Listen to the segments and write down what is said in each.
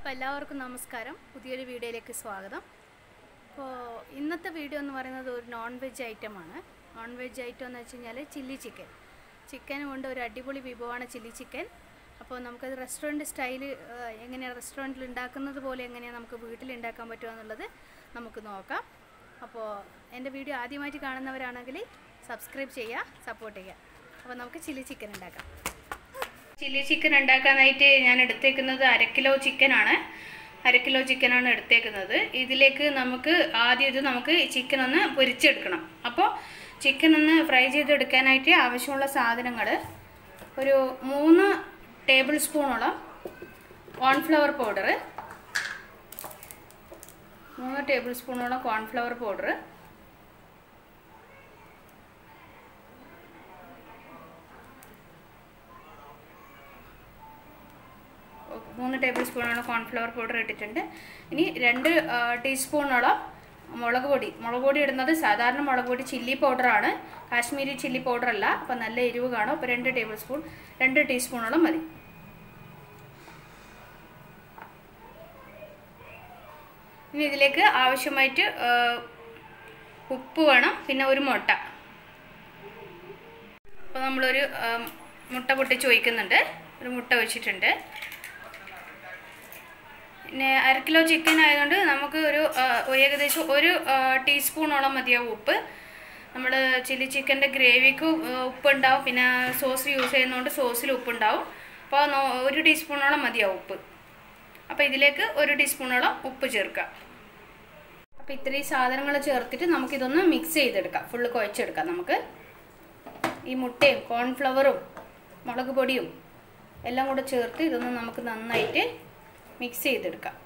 അപ്പോൾ എല്ലാവർക്കും നമസ്കാരം പുതിയൊരു വീഡിയോയിലേക്ക് സ്വാഗതം അപ്പോൾ ഇന്നത്തെ വീഡിയോ എന്ന് പറയുന്നത് ഒരു നോൺ വെജ് ഐറ്റമാണ് നോൺ വെജ് ഐറ്റം എന്ന് വെച്ച് കഴിഞ്ഞാൽ ചില്ലി ചിക്കൻ ചിക്കൻ കൊണ്ട് ഒരു അടിപൊളി വിഭവമാണ് ചില്ലി ചിക്കൻ അപ്പോൾ നമുക്കത് റെസ്റ്റോറൻറ്റ് സ്റ്റൈല് എങ്ങനെയാണ് റെസ്റ്റോറൻറ്റിൽ ഉണ്ടാക്കുന്നത് പോലെ എങ്ങനെയാണ് നമുക്ക് വീട്ടിൽ ഉണ്ടാക്കാൻ പറ്റുക എന്നുള്ളത് നമുക്ക് നോക്കാം അപ്പോൾ എൻ്റെ വീഡിയോ ആദ്യമായിട്ട് കാണുന്നവരാണെങ്കിൽ സബ്സ്ക്രൈബ് ചെയ്യുക സപ്പോർട്ട് ചെയ്യുക അപ്പോൾ നമുക്ക് ചില്ലി ചിക്കൻ ഉണ്ടാക്കാം ചില്ലി ചിക്കൻ ഉണ്ടാക്കാനായിട്ട് ഞാൻ എടുത്തേക്കുന്നത് അര കിലോ ചിക്കനാണ് അര കിലോ ചിക്കനാണ് എടുത്തേക്കുന്നത് ഇതിലേക്ക് നമുക്ക് ആദ്യം ഇത് നമുക്ക് ചിക്കൻ ഒന്ന് പൊരിച്ചെടുക്കണം അപ്പോൾ ചിക്കൻ ഒന്ന് ഫ്രൈ ചെയ്തെടുക്കാനായിട്ട് ആവശ്യമുള്ള സാധനങ്ങൾ ഒരു മൂന്ന് ടേബിൾ സ്പൂണോളം കോൺഫ്ലവർ പൗഡർ മൂന്ന് ടേബിൾ സ്പൂണോളം കോൺഫ്ലവർ പൗഡർ മൂന്ന് ടേബിൾ സ്പൂണോളം കോൺഫ്ലവർ പൗഡർ ഇട്ടിട്ടുണ്ട് ഇനി രണ്ട് ടീസ്പൂണോളം മുളക് പൊടി മുളക് പൊടി ഇടുന്നത് സാധാരണ മുളക് പൊടി ചില്ലി പൗഡറാണ് കാശ്മീരി ചില്ലി പൗഡർ അല്ല അപ്പോൾ നല്ല എരിവ് കാണും അപ്പോൾ രണ്ട് ടേബിൾ സ്പൂൺ രണ്ട് ടീസ്പൂണോളം മതി ഇനി ഇതിലേക്ക് ആവശ്യമായിട്ട് ഉപ്പ് വേണം പിന്നെ ഒരു മുട്ട അപ്പോൾ നമ്മളൊരു മുട്ട പൊട്ടിച്ച് ഒഴിക്കുന്നുണ്ട് ഒരു മുട്ട ഒഴിച്ചിട്ടുണ്ട് പിന്നെ അര കിലോ ചിക്കൻ ആയതുകൊണ്ട് നമുക്ക് ഒരു ഏകദേശം ഒരു ടീസ്പൂണോളം മതിയാവും ഉപ്പ് നമ്മൾ ചില്ലി ചിക്കൻ്റെ ഗ്രേവിക്ക് ഉപ്പ് ഉണ്ടാവും പിന്നെ സോസ് യൂസ് ചെയ്യുന്നതുകൊണ്ട് സോസിൽ ഉപ്പ് ഉണ്ടാവും അപ്പോൾ ഒരു ടീസ്പൂണോളം മതിയാവും ഉപ്പ് അപ്പോൾ ഇതിലേക്ക് ഒരു ടീസ്പൂണോളം ഉപ്പ് ചേർക്കുക അപ്പോൾ ഇത്രയും സാധനങ്ങൾ ചേർത്തിട്ട് നമുക്കിതൊന്ന് മിക്സ് ചെയ്തെടുക്കാം ഫുള്ള് കുഴച്ചെടുക്കാം നമുക്ക് ഈ മുട്ടയും കോൺഫ്ലവറും മുളക് പൊടിയും എല്ലാം കൂടെ ചേർത്ത് ഇതൊന്ന് നമുക്ക് നന്നായിട്ട് മിക്സ് ചെയ്തെടുക്കാം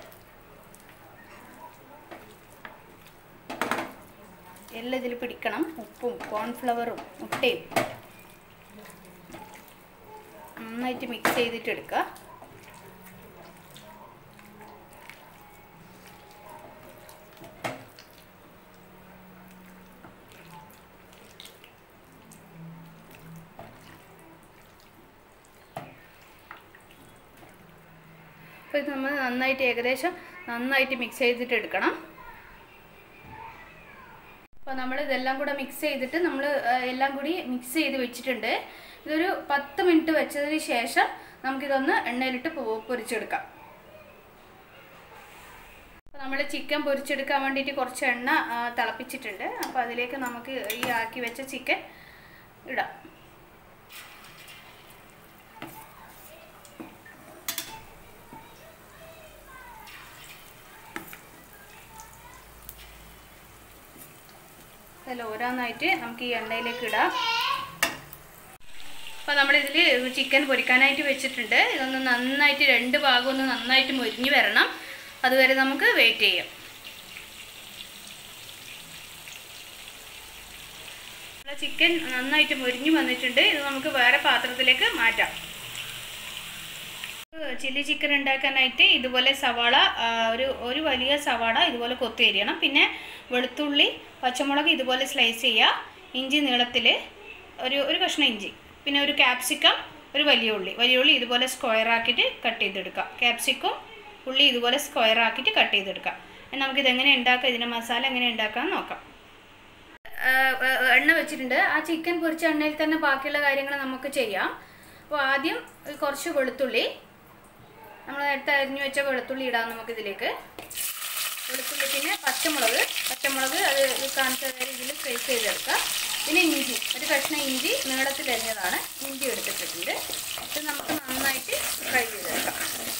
എല്ലാം ഇതിൽ പിടിക്കണം ഉപ്പും കോൺഫ്ലവറും മുട്ടയും നന്നായിട്ട് മിക്സ് ചെയ്തിട്ട് എടുക്കുക അപ്പോൾ ഇത് നമ്മൾ നന്നായിട്ട് ഏകദേശം നന്നായിട്ട് മിക്സ് ചെയ്തിട്ട് എടുക്കണം അപ്പോൾ നമ്മൾ ഇതെല്ലാം കൂടെ മിക്സ് ചെയ്തിട്ട് നമ്മൾ എല്ലാം കൂടി മിക്സ് ചെയ്ത് വെച്ചിട്ടുണ്ട് ഇതൊരു പത്ത് മിനിറ്റ് വെച്ചതിന് ശേഷം നമുക്കിതൊന്ന് എണ്ണയിലിട്ട് പൊരിച്ചെടുക്കാം അപ്പോൾ നമ്മൾ ചിക്കൻ പൊരിച്ചെടുക്കാൻ വേണ്ടിയിട്ട് കുറച്ച് എണ്ണ തിളപ്പിച്ചിട്ടുണ്ട് അപ്പോൾ അതിലേക്ക് നമുക്ക് ഈ ആക്കി വെച്ച ചിക്കൻ ഇടാം അതിൽ ഓരോന്നായിട്ട് നമുക്ക് ഈ എണ്ണയിലേക്ക് ഇടാം അപ്പോൾ നമ്മളിതിൽ ചിക്കൻ പൊരിക്കാനായിട്ട് വെച്ചിട്ടുണ്ട് ഇതൊന്ന് നന്നായിട്ട് രണ്ട് ഭാഗം ഒന്ന് നന്നായിട്ട് മൊരിഞ്ഞ് വരണം അതുവരെ നമുക്ക് വെയിറ്റ് ചെയ്യാം ചിക്കൻ നന്നായിട്ട് മൊരിഞ്ഞ് വന്നിട്ടുണ്ട് ഇത് നമുക്ക് വേറെ പാത്രത്തിലേക്ക് മാറ്റാം ചില്ലി ചിക്കൻ ഉണ്ടാക്കാനായിട്ട് ഇതുപോലെ സവാള ഒരു ഒരു വലിയ സവാള ഇതുപോലെ കൊത്തി അരിയണം പിന്നെ വെളുത്തുള്ളി പച്ചമുളക് ഇതുപോലെ സ്ലൈസ് ചെയ്യുക ഇഞ്ചി നീളത്തിൽ ഒരു ഒരു കഷ്ണം ഇഞ്ചി പിന്നെ ഒരു ക്യാപ്സിക്കം ഒരു വലിയ ഉള്ളി വലിയ ഉള്ളി ഇതുപോലെ സ്ക്വയർ ആക്കിയിട്ട് കട്ട് ചെയ്തെടുക്കുക ക്യാപ്സിക്കം ഉള്ളി ഇതുപോലെ സ്ക്വയർ ആക്കിയിട്ട് കട്ട് ചെയ്തെടുക്കുക നമുക്കിത് എങ്ങനെ ഉണ്ടാക്കാം ഇതിൻ്റെ മസാല എങ്ങനെ ഉണ്ടാക്കാം നോക്കാം എണ്ണ വെച്ചിട്ടുണ്ട് ആ ചിക്കൻ പൊരിച്ച എണ്ണയിൽ തന്നെ ബാക്കിയുള്ള കാര്യങ്ങൾ നമുക്ക് ചെയ്യാം അപ്പോൾ ആദ്യം കുറച്ച് വെളുത്തുള്ളി നമ്മൾ നേരത്തെ അരിഞ്ഞു വെച്ച വെളുത്തുള്ളി ഇടാം നമുക്ക് ഇതിലേക്ക് വെളുത്തുള്ളി പിന്നെ പച്ചമുളക് പച്ചമുളക് അത് കാണിച്ച രീതിയിൽ ഫ്രൈ ചെയ്തെടുക്കുക പിന്നെ ഇഞ്ചി ഒരു കഷ്ണം ഇഞ്ചി നീളത്തിൽ അരിഞ്ഞതാണ് ഇഞ്ചി എടുത്തിട്ടുണ്ട് ഇത് നമുക്ക് നന്നായിട്ട് ഫ്രൈ ചെയ്തെടുക്കാം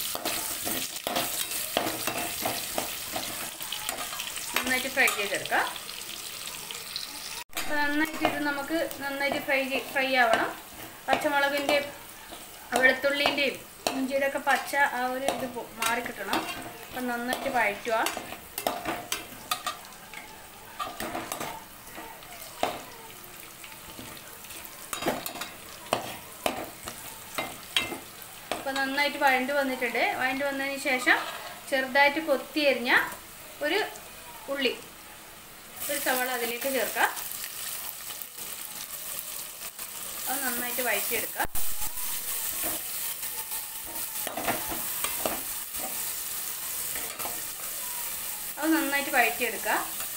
നന്നായിട്ട് ഫ്രൈ ചെയ്തെടുക്കാം അപ്പോൾ നന്നായിട്ട് ഇത് നമുക്ക് നന്നായിട്ട് ഫ്രൈ ഫ്രൈ ആവണം പച്ചമുളകിൻ്റെ വെളുത്തുള്ളിൻ്റെയും ഇഞ്ചിയുടെ ഒക്കെ പച്ച ആ ഒരു ഇത് മാറിക്കിട്ടണം അപ്പം നന്നായിട്ട് വഴറ്റുക അപ്പോൾ നന്നായിട്ട് വഴണ്ട് വന്നിട്ടുണ്ട് വഴണ്ട് വന്നതിന് ശേഷം ചെറുതായിട്ട് കൊത്തി എറിഞ്ഞ ഒരു ഉള്ളി ഒരു സവാള അതിലേക്ക് ചേർക്കുക അത് നന്നായിട്ട് വഴറ്റിയെടുക്കുക നന്നായിട്ട് വഴറ്റിയെടുക്കുക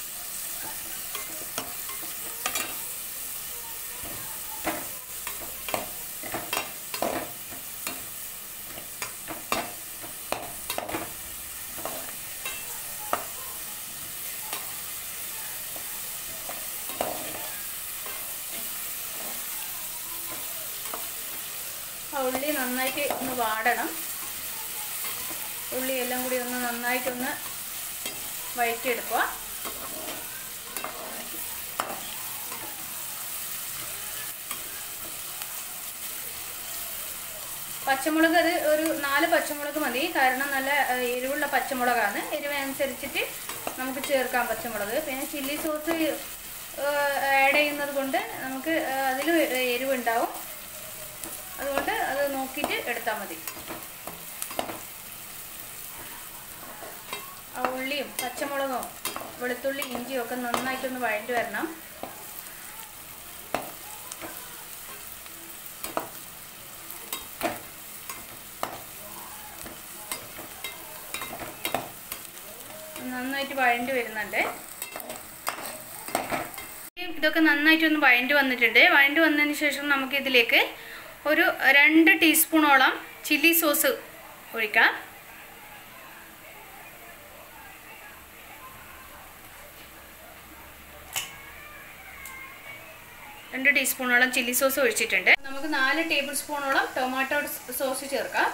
ആ ഉള്ളി നന്നായിട്ട് ഒന്ന് വാടണം ഉള്ളി എല്ലാം കൂടി ഒന്ന് നന്നായിട്ടൊന്ന് വഴറ്റിയെടുക്കുക പച്ചമുളക് അത് ഒരു നാല് പച്ചമുളക് മതി കാരണം നല്ല ഏഹ്, എരിവുള്ള പച്ചമുളകാണ് എരിവ് അനുസരിച്ചിട്ട് നമുക്ക് ചേർക്കാം പച്ചമുളക് പിന്നെ ചില്ലി സോസ് ആഡ് ചെയ്യുന്നത് കൊണ്ട് നമുക്ക് അതിൽ എരിവുണ്ടാവും അതുകൊണ്ട് അത് നോക്കിയിട്ട് എടുത്താൽ മതി ആ ഉള്ളിയും പച്ചമുളകും വെളുത്തുള്ളി ഇഞ്ചിയും ഒക്കെ നന്നായിട്ടൊന്ന് വഴണ്ടി വരണം നന്നായിട്ട് വഴണ്ടി വരുന്നുണ്ട് ഇതൊക്കെ നന്നായിട്ടൊന്ന് വഴണ്ടി വന്നിട്ടുണ്ട് വഴണ്ടി വന്നതിന് ശേഷം നമുക്ക് ഇതിലേക്ക് ഒരു രണ്ട് ടീസ്പൂണോളം ചില്ലി സോസ് ഒഴിക്കാം രണ്ട് ടീസ്പൂണോളം ചില്ലി സോസ് ഒഴിച്ചിട്ടുണ്ട് നമുക്ക് നാല് ടേബിൾ സ്പൂണോളം ടൊമാറ്റോ സോസ് ചേർക്കാം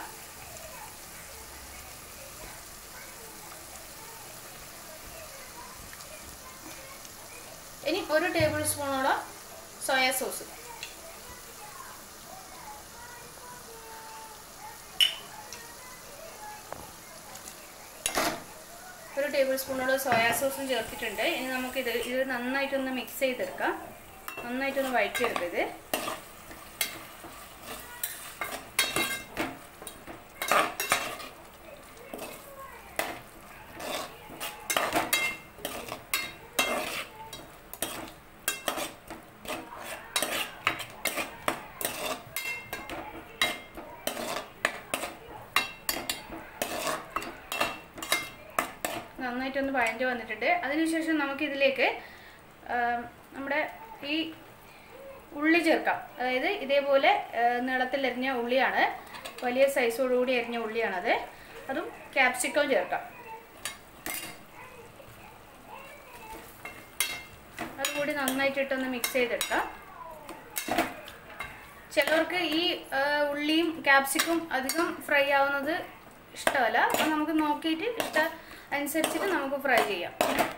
ഇനി ഒരു ടേബിൾ സ്പൂണോളം സോയാ സോസ് ഒരു ടേബിൾ സ്പൂണോളം സോയാ സോസും ചേർത്തിട്ടുണ്ട് ഇനി നമുക്കിത് ഇത് നന്നായിട്ടൊന്ന് മിക്സ് ചെയ്തെടുക്കാം നന്നായിട്ടൊന്ന് വഴറ്റിയെടുക്കാം ഇത് നന്നായിട്ടൊന്ന് വഴഞ്ഞു വന്നിട്ടുണ്ട് അതിനുശേഷം നമുക്കിതിലേക്ക് ആ, നമ്മുടെ ഈ ഉള്ളി ചേർക്കാം അതായത് ഇതേപോലെ ആ, നീളത്തിൽ അരിഞ്ഞ ഉള്ളിയാണ് വലിയ സൈസോടുകൂടി അരിഞ്ഞ ഉള്ളിയാണത് അതും ക്യാപ്സിക്കം ചേർക്കാം അതുകൂടി നന്നായിട്ടിട്ടൊന്ന് മിക്സ് ചെയ്തെടുക്കാം ചിലർക്ക് ഈ ആ, ഉള്ളിയും ക്യാപ്സിക്കും അധികം ഫ്രൈ ആവുന്നത് ഇഷ്ടമല്ല അപ്പം നമുക്ക് നോക്കിയിട്ട് ഇഷ്ട അനുസരിച്ചിട്ട് നമുക്ക് ഫ്രൈ ചെയ്യാം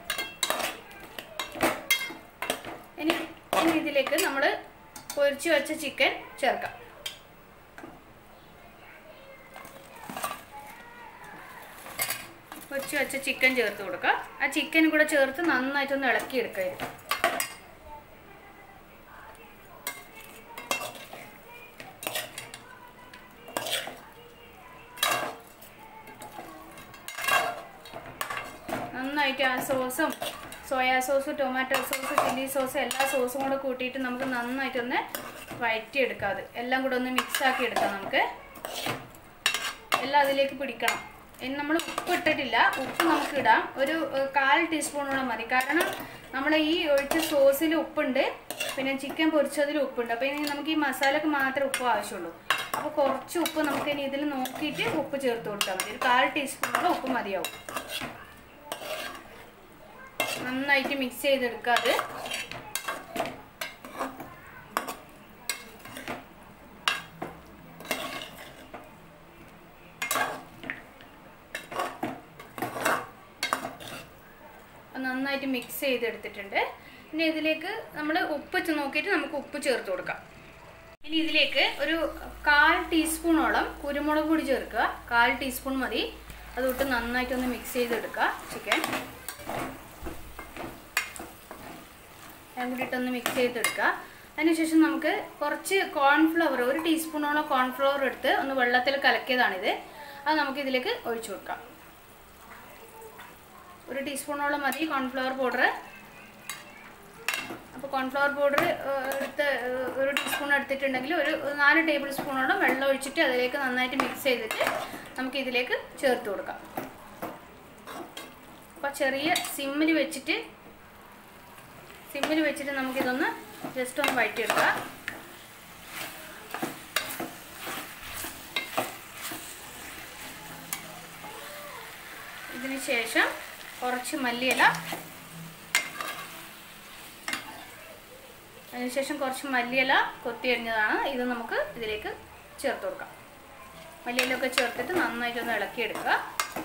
ഇനി ഇനി ഇതിലേക്ക് നമ്മൾ പൊരിച്ചു വെച്ച ചിക്കൻ ചേർക്കാം പൊരിച്ചു വെച്ച ചിക്കൻ ചേർത്ത് കൊടുക്കുക ആ ചിക്കൻ കൂടെ ചേർത്ത് നന്നായിട്ടൊന്ന് ഇളക്കിയെടുക്കുക ഇത് നന്നായിട്ട് ആ സോസും soya sauce tomato sauce chilli sauce എല്ലാ സോസും കൂടെ കൂട്ടിയിട്ട് നമുക്ക് നന്നായിട്ടൊന്ന് വഴറ്റിയെടുക്കാം അത് എല്ലാം കൂടെ ഒന്ന് മിക്സ് ആക്കി എടുക്കാം നമുക്ക് എല്ലാം അതിലേക്ക് പിടിക്കണം ഇനി നമ്മൾ ഉപ്പ് ഇട്ടിട്ടില്ല ഉപ്പ് നമുക്ക് ഇടാം ഒരു ഏഹ്, കാൽ ടീസ്പൂണോളം മതി കാരണം നമ്മൾ ഈ ഒഴിച്ച സോസിൽ ഉപ്പുണ്ട് പിന്നെ ചിക്കൻ പൊരിച്ചതിൽ ഉപ്പുണ്ട് അപ്പോൾ ഇനി നമുക്ക് ഈ മസാലക്ക് മാത്രമേ ഉപ്പ് ആവശ്യമുള്ളൂ അപ്പോൾ കുറച്ച് ഉപ്പ് നമുക്ക് ഇനി ഇതിൽ നോക്കിയിട്ട് ഉപ്പ് ചേർത്ത് കൊടുത്താൽ മതി ഒരു കാൽ ടീസ്പൂണോളം ഉപ്പ് മതിയാവും നന്നായിട്ട് മിക്സ് ചെയ്തെടുക്കുക അത് അത് നന്നായിട്ട് മിക്സ് ചെയ്തെടുത്തിട്ടുണ്ട് ഇനി ഇതിലേക്ക് നമ്മൾ ഉപ്പ് ചെ- നോക്കിയിട്ട് നമുക്ക് ഉപ്പ് ചേർത്ത് കൊടുക്കാം ഇനി ഇതിലേക്ക് ഒരു കാൽ ടീസ്പൂണോളം കുരുമുളക് പൊടി ചേർക്കുക കാൽ ടീസ്പൂൺ മതി അതൊട്ട് നന്നായിട്ടൊന്ന് മിക്സ് ചെയ്തെടുക്കുക ചിക്കൻ എല്ലാം കൂടിയിട്ടൊന്ന് മിക്സ് ചെയ്തെടുക്കുക അതിനുശേഷം നമുക്ക് കുറച്ച് കോൺഫ്ലവർ ഒരു ടീസ്പൂണോളം കോൺഫ്ലവർ എടുത്ത് ഒന്ന് വെള്ളത്തിൽ കലക്കിയതാണിത് അത് നമുക്ക് ഇതിലേക്ക് ഒഴിച്ചു കൊടുക്കാം ഒരു ടീസ്പൂണോളം മതി കോൺഫ്ലവർ പൗഡർ അപ്പോൾ കോൺഫ്ലവർ പൗഡർ എടുത്ത് ഏഹ്, ഒരു ടീസ്പൂൺ എടുത്തിട്ടുണ്ടെങ്കിൽ ഒരു നാല് ടേബിൾ സ്പൂണോളം വെള്ളം ഒഴിച്ചിട്ട് അതിലേക്ക് നന്നായിട്ട് മിക്സ് ചെയ്തിട്ട് നമുക്ക് ഇതിലേക്ക് ചേർത്ത് കൊടുക്കാം അപ്പോൾ ചെറിയ സിമ്മിൽ വെച്ചിട്ട് സിമ്മിൽ വെച്ചിട്ട് നമുക്കിതൊന്ന് ജസ്റ്റ് ഒന്ന് വഴറ്റിയെടുക്കാം ഇതിന് ശേഷം കുറച്ച് മല്ലിയില അതിനുശേഷം കുറച്ച് മല്ലിയില കൊത്തിയരിഞ്ഞതാണ് ഇത് നമുക്ക് ഇതിലേക്ക് ചേർത്ത് കൊടുക്കാം മല്ലിയിലൊക്കെ ചേർത്തിട്ട് നന്നായിട്ടൊന്ന് ഇളക്കിയെടുക്കുക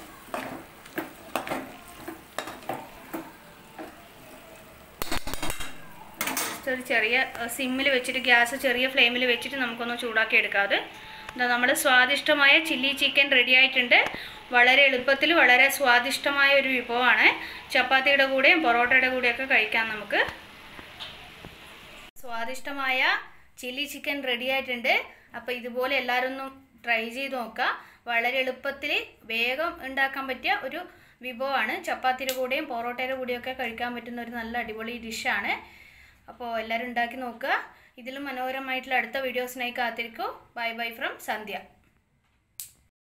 ജസ്റ്റ് ഒരു ചെറിയ സിമ്മിൽ വെച്ചിട്ട് ഗ്യാസ് ചെറിയ ഫ്ലെയിമിൽ വെച്ചിട്ട് നമുക്കൊന്ന് ചൂടാക്കി എടുക്കാതെ എന്താ നമ്മൾ സ്വാദിഷ്ടമായ ചില്ലി ചിക്കൻ റെഡി ആയിട്ടുണ്ട് വളരെ എളുപ്പത്തിൽ വളരെ സ്വാദിഷ്ടമായ ഒരു വിഭവമാണ് ചപ്പാത്തിയുടെ കൂടെയും പൊറോട്ടയുടെ കൂടെയൊക്കെ കഴിക്കാം നമുക്ക് സ്വാദിഷ്ടമായ ചില്ലി ചിക്കൻ റെഡി ആയിട്ടുണ്ട് അപ്പോൾ ഇതുപോലെ എല്ലാവരും ഒന്ന് ട്രൈ ചെയ്ത് നോക്കുക വളരെ എളുപ്പത്തിൽ വേഗം ഉണ്ടാക്കാൻ പറ്റിയ ഒരു വിഭവമാണ് ചപ്പാത്തിയുടെ കൂടെയും പൊറോട്ടയുടെ കൂടെയൊക്കെ കഴിക്കാൻ പറ്റുന്ന ഒരു നല്ല അടിപൊളി ഡിഷാണ് അപ്പോൾ എല്ലാവരും ഉണ്ടാക്കി നോക്കുക ഇതിലും മനോഹരമായിട്ടുള്ള അടുത്ത വീഡിയോസിനായി കാത്തിരിക്കൂ ബൈ ബൈ ഫ്രം സന്ധ്യ